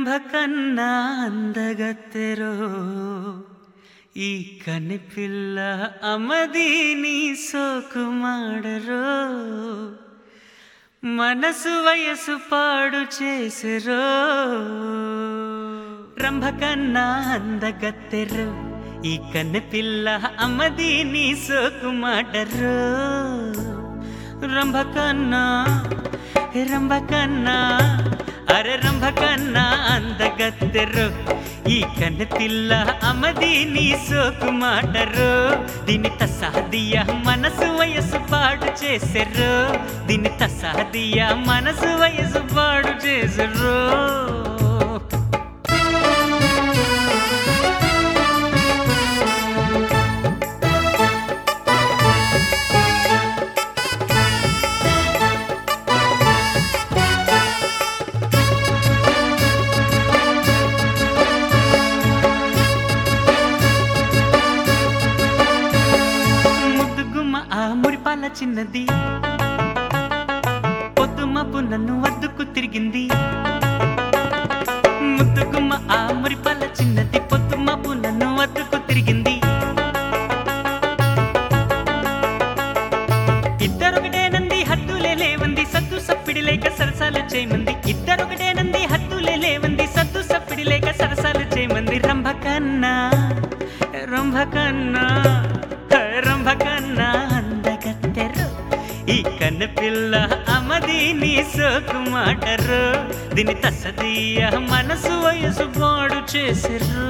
ರಂಭ ಕನ್ನ అందగత్తెరో ఈ కనిపిల్ల అమది నీ సోకు ಮಾಡರೋ మనసు వయసు పాడు చేసెరో రంభ కన్నా అందగత్తెరు ఈ కన్నెపిల్ల అమ్మది నీ సోకు మాటరు రంభ కన్నా రంభ కన్నా అరే రంభ కన్నా అందగత్తెరు ఈ కన్నెపిల్ల అమ్మది నీ సోకు మాటరు దీని తసాదియ మనసు వయసు పాడు చేసెర్రు దీని తసాదియ మనసు వయసు పాడు చేసెర్రు ముద్దుగుమ్మ ఆ మురిపాల చిన్నది పొద్దుమపు నన్ను వద్దుకు తిరిగింది ముద్దుగుమ్మ ఆ మురిపాల చిన్నది పొద్దుమపు నన్ను వద్దుకు తిరిగింది ఇద్దరొకటేనంది హద్దులే లేవంది సద్దు సప్పిడి లేక సరసాలు చేయమంది ఇద్దరొకటేనంది హద్దులే లేవంది సద్దు సప్పిడి లేక సరసాలు చేయమంది రంభ కన్నా రంభ కన్నా రంభ కన్నా అందగత్తెరు ఈ కన్న పిల్ల అమది నీ సోకు మాటరు దీని తసదీయ మనసు వయసు పాడు చేసెర్రు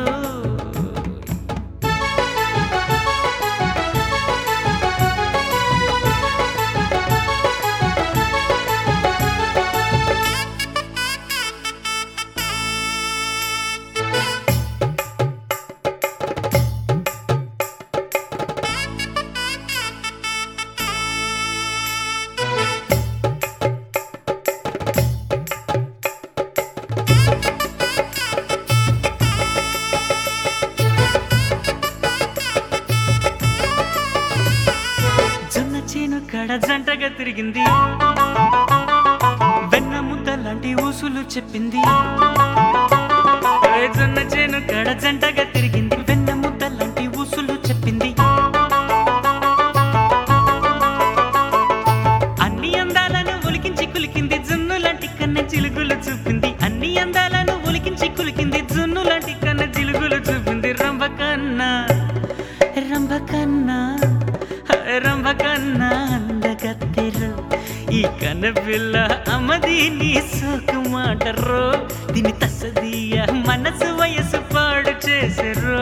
జొన్న చేను కడ జంటగా తిరిగింది వెన్న ముద్ద లాంటి ఊసులు చెప్పింది ఏ జొన్న చేను కడ జంటగా తిరిగింది వెన్న ముద్ద లాంటి ఊసులు చెప్పింది అన్ని అందాలను ఒలికించి కులికింది జున్ను లాంటి కన్న చిలుగులు చూపింది అన్ని అందాలను ఒలికించి కులికింది జున్ను లాంటి కన్న చిలుగులు చూపింది రంభ కన్నా రంభ కన్నా రంభ కన్నా అందగత్తెరు ఈ కనపిల్ల అమ్మది నీ సోకు మాటరు దీని తసదీయ మనసు వయసు పాడు చేసెరు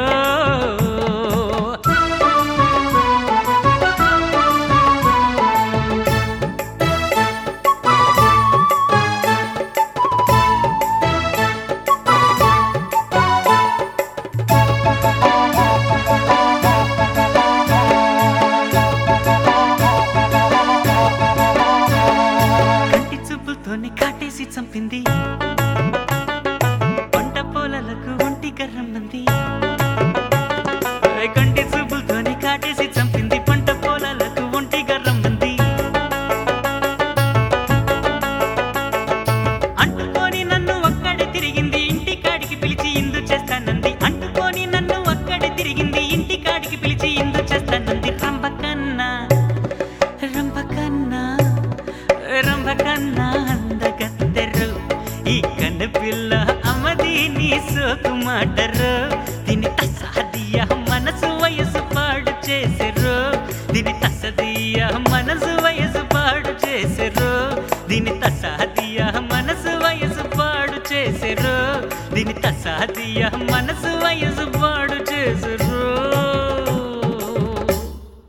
కంటి చూపులతోనే కాటేసి చంపింది పంట పొలాలకు ఒంటి గర్రమ్మంది కంటి చూపులతోనే కాటేసి చంపింది పంట పొలాలకు ఒంటి గర్రమ్మంది అంటుకొని నన్ను ఒక్కడే తిరిగింది ఇంటి కాడికి పిలిచి ఇందు చేస్తానంది అంటుకొని నన్ను ఒక్కడే తిరిగింది ఇంటి కాడికి పిలిచి ఇందు చేస్తానంది రంభ కన్నా రంభ కన్నా రంభ కన్నా అందగత్తెరు ఈ కన్న పిల్ల అమ్మది నీ సోకు మాటరు